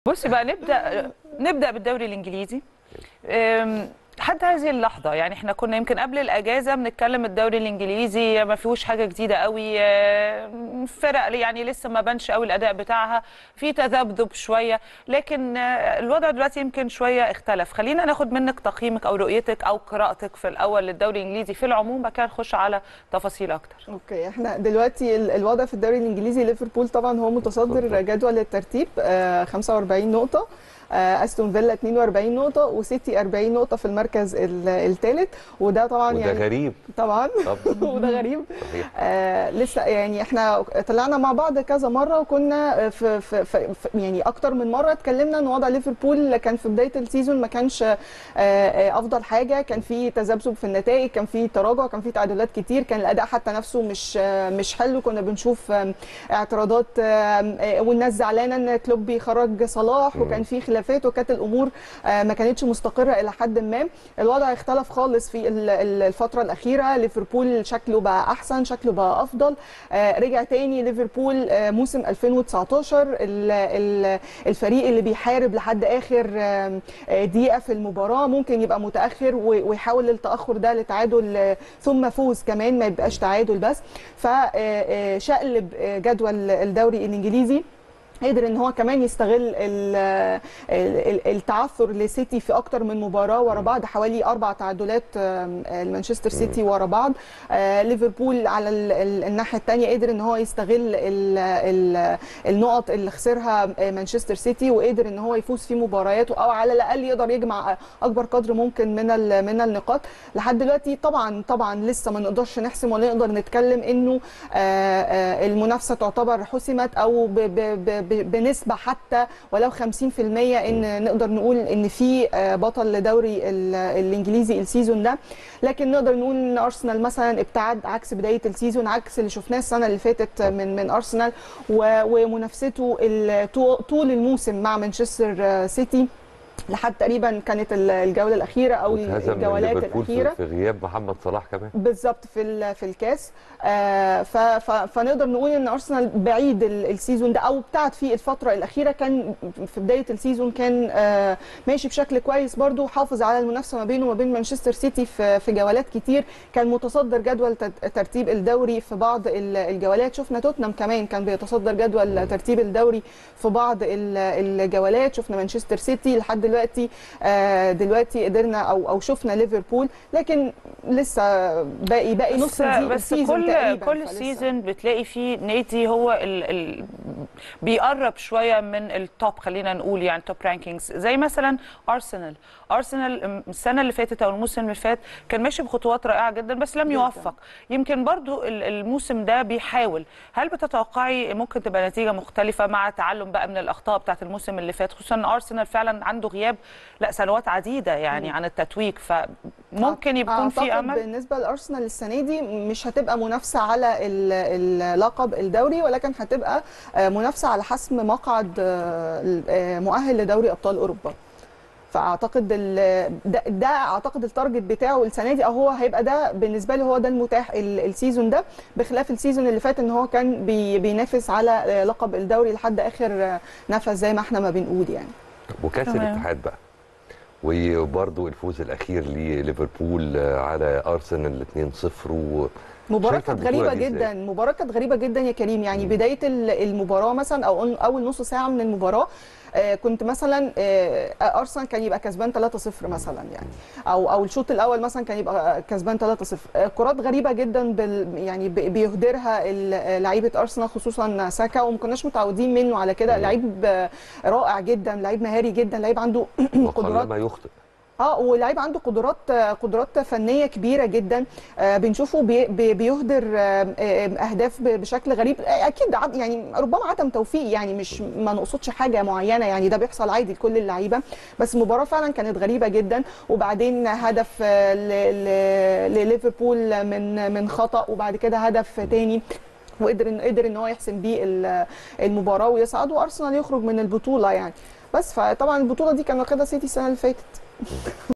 بصي بقى نبدا نبدا بالدوري الانجليزي أم، حتى هذه اللحظه يعني احنا كنا يمكن قبل الاجازه بنتكلم الدوري الانجليزي ما فيهوش حاجه جديده قوي أم، فرق يعني لسه ما بانش قوي الاداء بتاعها في تذبذب شويه لكن آه، الوضع دلوقتي يمكن شويه اختلف خلينا ناخد منك تقييمك او رؤيتك او قراءتك في الاول للدوري الانجليزي في العموم بعد كده نخش على تفاصيل اكتر اوكي احنا دلوقتي ال- الوضع في الدوري الانجليزي ليفربول طبعا هو متصدر اتفضل. جدول الترتيب آه، 45 نقطه آه، استون فيلا 42 نقطه وسيتي 40 نقطه في المركز الثالث وده طبعا وده يعني غريب طبعا طب وده غريب صحيح آه لسه يعني احنا طلعنا مع بعض كذا مره وكنا في, في, في, في يعني اكتر من مره اتكلمنا ان وضع ليفربول كان في بدايه السيزون ما كانش آه آه افضل حاجه كان في تذبذب في النتائج كان في تراجع كان في تعادلات كتير كان الاداء حتى نفسه مش آه مش حلو كنا بنشوف آه اعتراضات آه آه والناس زعلانه ان كلوب بيخرج صلاح وكان في خلافات وكانت الامور آه ما كانتش مستقره الى حد ما الوضع اختلف خالص في ال- ال- الفتره الاخيره ليفربول شكله بقى احسن شكله بقى افضل آه، رجع تاني ليفربول آه، موسم 2019 ال- ال- الفريق اللي بيحارب لحد اخر آم، آه، دقيقه في المباراه ممكن يبقى متاخر و- ويحاول التاخر ده لتعادل آه، ثم فوز كمان ما يبقاش تعادل بس فشقلب جدول الدوري الانجليزي قدر ان هو كمان يستغل ال- ال- التعثر لسيتي في اكتر من مباراه ورا بعض حوالي اربع تعادلات آم، المانشستر سيتي ورا بعض آه، ليفربول على ال- ال- الناحيه الثانيه قدر ان هو يستغل ال- ال- النقط اللي خسرها آه، مانشستر سيتي وقدر ان هو يفوز في مبارياته او على الاقل يقدر يجمع اكبر قدر ممكن من ال- من النقاط لحد دلوقتي طبعا طبعا لسه ما نقدرش نحسم ولا نقدر نتكلم انه آه، آه، المنافسه تعتبر حسمت او ب- ب- ب- ب- بنسبه حتى ولو 50% ان نقدر نقول ان في آه، بطل لدوري ال- الانجليزي السيزون ده لكن نقدر نقول ان ارسنال مثلا ابتعد عكس بدايه السيزون عكس اللي شفناه السنه اللي فاتت من من ارسنال و- ومنافسته ال- طو- طول الموسم مع مانشستر آه، سيتي لحد تقريبا كانت ال- الجوله الاخيره او واتهزم من الجولات ليفربول في- الاخيره في غياب محمد صلاح كمان بالظبط في ال- في الكاس آه، ف- ف- فنقدر نقول ان ارسنال بعيد ال- السيزون ده او ابتعد فيه الفتره الاخيره كان في بدايه السيزون كان آه، ماشي بشكل كويس برضو حافظ على المنافسه ما بينه وما بين مانشستر سيتي في في جولات كتير كان متصدر جدول تت- ترتيب الدوري في بعض ال- الجولات شفنا توتنهام كمان كان بيتصدر جدول ترتيب الدوري في بعض ال- الجولات شفنا مانشستر سيتي لحد دلوقتي آه، دلوقتي قدرنا او او شفنا ليفربول لكن لسه باقي باقي نص بس, دي بس السيزون كل تقريبا كل فلسه. سيزون بتلاقي فيه نادي هو ال ال بيقرب شويه من التوب خلينا نقول يعني توب رانكينجز زي مثلا ارسنال ارسنال السنه اللي فاتت او الموسم اللي فات كان ماشي بخطوات رائعه جدا بس لم جداً. يوفق يمكن برضو ال- الموسم ده بيحاول هل بتتوقعي ممكن تبقى نتيجه مختلفه مع تعلم بقى من الاخطاء بتاعت الموسم اللي فات خصوصا ان ارسنال فعلا عنده غياب لا سنوات عديده يعني عن التتويج فممكن يكون في أعتقد امل بالنسبه لارسنال السنه دي مش هتبقى منافسه على ال- اللقب الدوري ولكن هتبقى آه، منافسه على حسم مقعد آه، آه، مؤهل لدوري ابطال اوروبا فاعتقد ال- ده, ده اعتقد التارجت بتاعه السنه دي او هو هيبقى ده بالنسبه له هو ده المتاح ال- السيزون ده بخلاف السيزون اللي فات ان هو كان بي بينافس على آه، لقب الدوري لحد اخر آه، نفس زي ما احنا ما بنقول يعني وكاس تمام. الاتحاد بقى وبرضه الفوز الاخير لليفربول على ارسنال 2-0 و مباراة شايفة كانت البطولة غريبة دي إزاي؟ جدا مباراة كانت غريبة جدا يا كريم يعني بداية ال- المباراة مثلا او اول نص ساعة من المباراة آه، كنت مثلا آه، ارسنال كان يبقى كسبان 3-0 مثلا يعني او او الشوط الاول مثلا كان يبقى كسبان 3-0 آه، كرات غريبه جدا بال يعني ب- بيهدرها ال- لعيبه ارسنال خصوصا ساكا وما كناش متعودين منه على كده لعيب آه، رائع جدا لعيب مهاري جدا لعيب عنده قدرات وقلما يخطئ اه ولعيب عنده قدرات قدرات فنيه كبيره جدا آه بنشوفه بي بي بيهدر آه آه، اهداف ب- بشكل غريب آه، اكيد عد- يعني ربما عدم توفيق يعني مش ما نقصدش حاجه معينه يعني ده بيحصل عادي لكل اللعيبه بس المباراه فعلا كانت غريبه جدا وبعدين هدف آه، ل- ل- لليفربول من من خطا وبعد كده هدف تاني وقدر إن قدر ان هو يحسم بيه ال- المباراه ويصعد وارسنال يخرج من البطوله يعني بس فطبعا البطوله دي كان واخدها سيتي السنه اللي فاتت